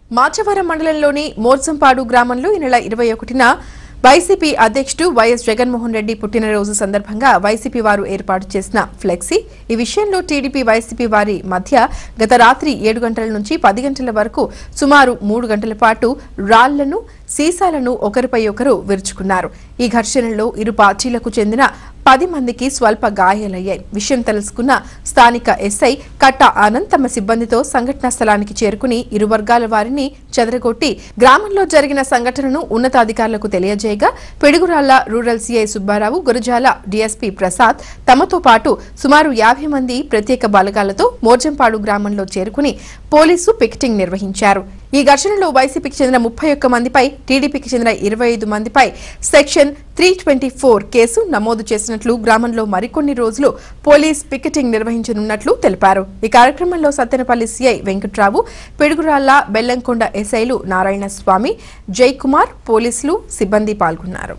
మాచవరం మండలంలోని మోర్జంపాడు గ్రామంలో ఈ నెల ఇరవై ఒకటిన వైసీపీ అధ్యక్షుడు వైఎస్ జగన్మోహన్ రెడ్డి పుట్టినరోజు సందర్భంగా వైసీపీ వారు ఏర్పాటు చేసిన ఫ్లెక్సీ ఈ విషయంలో టీడీపీ వైసీపీ వారి మధ్య గత రాత్రి ఏడు గంటల నుంచి పది గంటల వరకు సుమారు మూడు గంటల పాటు రాళ్లను సీసాలను ఒకరిపై ఒకరు విరుచుకున్నారు ఈ ఘర్షణలో ఇరు పార్టీలకు చెందిన పది మందికి స్వల్ప గాయాలయ్యాయి విషయం తెలుసుకున్న స్థానిక ఎస్ఐ కట్ట ఆనంద్ తమ సిబ్బందితో సంఘటనా స్థలానికి చేరుకుని ఇరు వర్గాల వారిని చెదరగొట్టి గ్రామంలో జరిగిన సంఘటనను ఉన్నతాధికారులకు తెలియజేయగా Piduguralla rural CI Subbarao Gurazala DSP Prasad తమతో పాటు సుమారు యాభై మంది ప్రత్యేక బలగాలతో మోర్జంపాడు గ్రామంలో చేరుకుని పోలీసు పికెటింగ్ నిర్వహించారు ఈ ఘర్షణలో వైసీపీకి చెందిన ముప్పై ఒక్క మందిపై టీడీపీకి చెందిన ఇరవై ఐదు మందిపై section three twenty four case నమోదు చేసినట్లు గ్రామంలో మరికొన్ని రోజులు పోలీస్ పికెటింగ్ నిర్వహించనున్నట్లు తెలిపారు ఈ కార్యక్రమంలో సత్తెనపల్లి సీఐ వెంకట్రావు పిడుగురాళ్ల బెల్లంకొండ ఎస్ఐలు నారాయణ స్వామి జైకుమార్ పోలీసులు సిబ్బంది పాల్గొన్నారు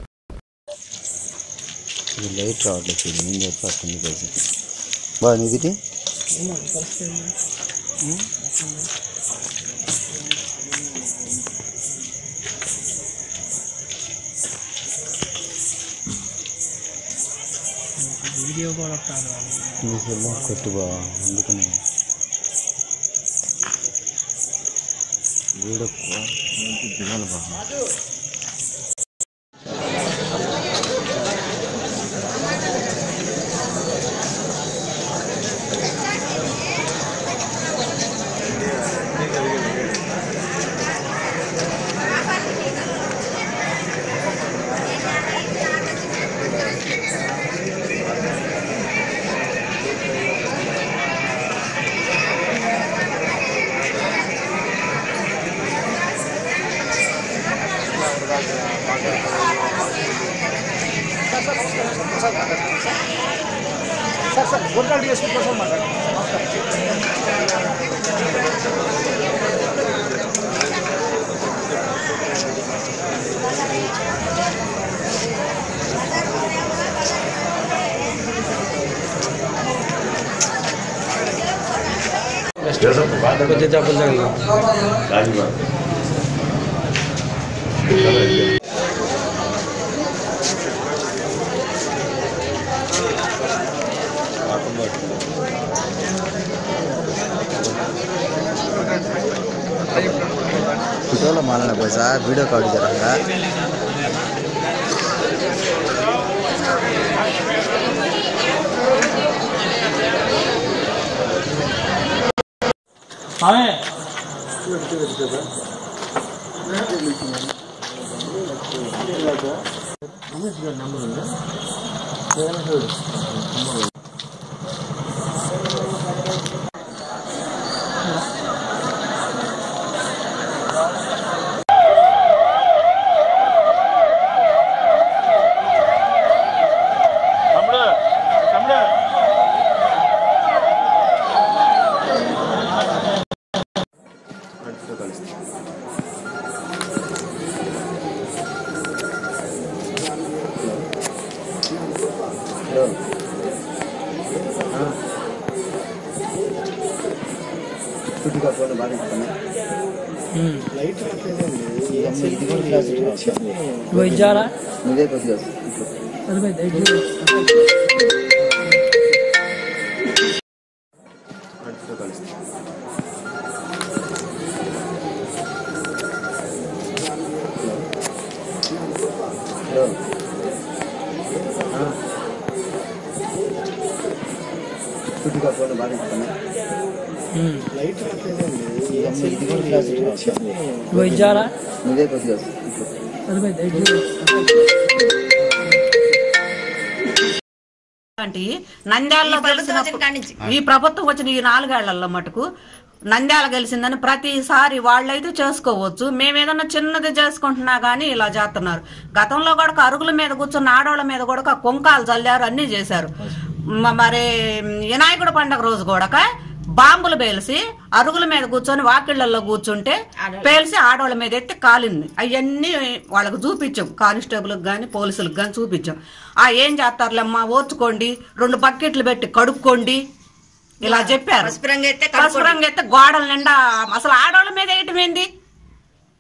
ఇది లైట్ రావట్లేదు చూడు నేను చెప్పేస్తుంది కలిసి బాగా నిదిటి వీడియో కూడా వస్తాను నీ సెల్లం కొట్టు బా అందుకని వీడియో దిగాలి బా కొంచెం చెప్పలేదు ఫోటోలో మాలన పోయి సార్ వీడియో కాల్ జరంగా చుట్టుగా ఫోన్ బాగా నువ్వు ఇచ్చారా నువ్వే కొద్దిగా చుట్టుగా ఫోన్ బాగా నువ్వు ఇచ్చారా నువ్వే కొద్దిగా అంటే నంద్యాలలో గెలిచినప్పుడు ఈ ప్రభుత్వం వచ్చిన ఈ నాలుగేళ్లలో మటుకు నంద్యాల గెలిచిందని ప్రతిసారి వాళ్ళైతే చేసుకోవచ్చు మేము ఏదన్నా చిన్నది చేసుకుంటున్నా గానీ ఇలా చేస్తున్నారు గతంలో కూడా అరుగుల మీద కూర్చున్న ఆడవాళ్ళ మీద కూడా కుంకాలు చల్లారు అన్ని చేశారు మ- మరి వినాయకుడు పండగ రోజు కూడా బాంబులు పేల్చి అరుగుల మీద కూర్చొని వాకిళ్లలో కూర్చుంటే పేల్చి ఆడవాళ్ళ మీద ఎత్తి కాలింది అవన్నీ వాళ్ళకు చూపించాం కానిస్టేబుల్కి గాని పోలీసులకు గాని చూపించాం ఆ ఏం చేస్తారులేమ్మా ఓర్చుకోండి రెండు బకెట్లు పెట్టి కడుక్కోండి ఇలా చెప్పారు పసుపు రంగు ఎత్తే గోడల నిండా అసలు ఆడవాళ్ళ మీద వేయటం ఏంది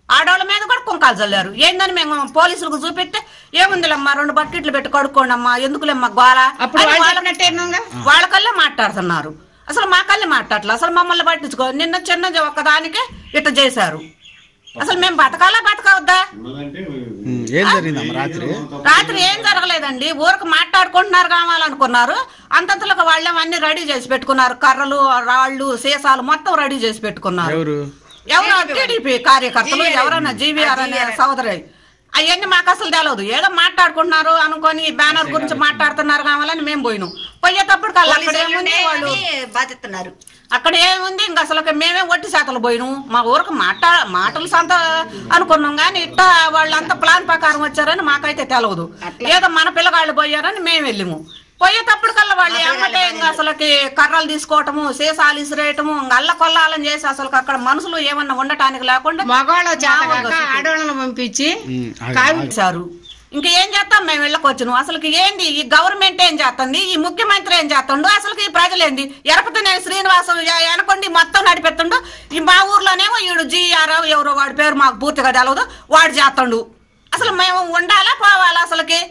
ఆడవాళ్ళ మీద కూడా కుంకాలు చల్లారు ఏందని మేము పోలీసులకు చూపెడితే ఏముందిలేమ్మా రెండు బకెట్లు పెట్టి కడుక్కోండి అమ్మా ఎందుకులేమ్మా గోల అప్పుడు అని వాళ్ళు వాళ్ళ- చెప్పినట్టే విన్నాంగా. వాళ్ళకల్లే మాట్లాడుతున్నారు అసలు మా కల్లే మాట్లాడలే అసలు మమ్మల్ని పట్టించుకో నిన్న చిన్న ఒక్కదానికే ఇట్ట చేశారు అసలు మేము బతకాలా బతకవద్దా ఉమ్, ఏం జరిగిందమ్మా రాత్రి రాత్రి ఏం జరగలేదండి ఊరికి మాట్లాడుకుంటున్నారు కావాలనుకున్నారు అంతంతలోకి వాళ్ళేం అన్ని రెడీ చేసి పెట్టుకున్నారు కర్రలు రాళ్ళు సీసాలు మొత్తం రెడీ చేసి పెట్టుకున్నారు ఎవరు ఎవరో టీడీపీ కార్యకర్తలు ఎవరైనా జీవీఆర్ అనే సోదరి అవన్నీ మాకు అసలు తెలియదు ఏదో మాట్లాడుకుంటున్నారు అనుకొని బ్యానర్ గురించి మాట్లాడుతున్నారు కావాలని మేము పోయినాం పోయేటప్పుడు కల్లా అక్కడ ఏముంది వాళ్ళు బాధిస్తున్నారు అక్కడ ఏముంది ఇంకా అసలు మేమే ఒట్టి శాతలు పోయినాం మా ఊరికి మాట్లా మాటలు సంత అనుకున్నాం కానీ ఇట్ట వాళ్ళంతా ప్లాన్ ప్రకారం వచ్చారని మాకైతే తెలియదు ఏదో మన పిల్లగాళ్ళు పోయారని మేము వెళ్ళాము పోయేటప్పుడు కల్లా వాళ్ళు ఏమంటే ఇంకా అసలుకి కర్రలు తీసుకోవటము సీసాలు ఇసిరేయటము ఇంకా అల్ల కొల్లాలని చేసి అసలు అక్కడ మనుషులు ఏమన్నా ఉండటానికి లేకుండా మగవాళ్ళు చేతగాక ఆడవాళ్ళని పంపించి ఉమ్, ఆగు, కావి ఆగు. ఇచ్చారు ఇంకా ఏం చేస్తాం మేము వెళ్ళకొచ్చును అసలు ఏంది ఈ గవర్నమెంట్ ఏం చేస్తుంది ఈ ముఖ్యమంత్రి ఏం చేస్తుండు అసలు ఈ ప్రజలేంది ఎరపతినే శ్రీనివాసం అనుకోండి మొత్తం నడిపెత్తుండు ఈ మా ఊర్లోనేమో ఈడు జీఆర్ ఎవరో వాడి పేరు మాకు పూర్తిగా తెలియదు వాడు చేస్తుండు అసలు మేము ఉండాలా పోవాలా అసలుకి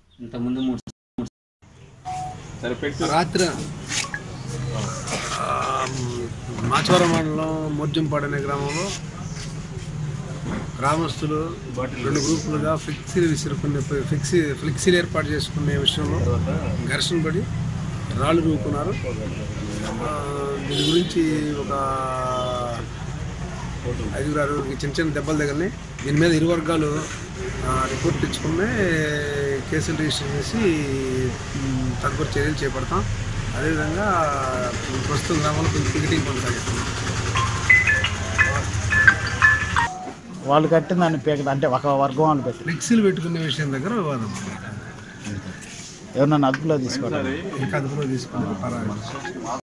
రాత్రి ఆ, మాచవరం మండలం మోర్జంపాడు అనే గ్రామంలో గ్రామస్తులు రెండు గ్రూపులుగా ఫ్లెక్సీలు విసురుకునే ఫ్లెక్సీ ఫ్లెక్సీలు ఏర్పాటు చేసుకునే విషయంలో ఘర్షణ పడి రాళ్ళు రూపుకున్నారు ఆ, దీని గురించి ఒక ఐదుగురు ఆరుగురికి చిన్న చిన్న దెబ్బలు తగిలినాయి దీని మీద ఇరు వర్గాలు ఆ, రిపోర్ట్ తెచ్చుకుని కేసులు రిజిస్టర్ చేసి ఉమ్, తదుపరి చర్యలు చేపడతాం అదేవిధంగా ప్రస్తుతం గ్రామంలో కొంచెం పికెటింగ్ కొనసాగిస్తున్నాం వాళ్ళు కట్టిన దాన్ని పీక అంటే ఒక వర్గం వాళ్ళు పెట్టి ఫ్లెక్సీలు పెట్టుకునే విషయం దగ్గర వివాదం ఎవరన్నా అదుపులో తీసుకోవడం ఇంకా అదుపులో తీసుకుని పరాయి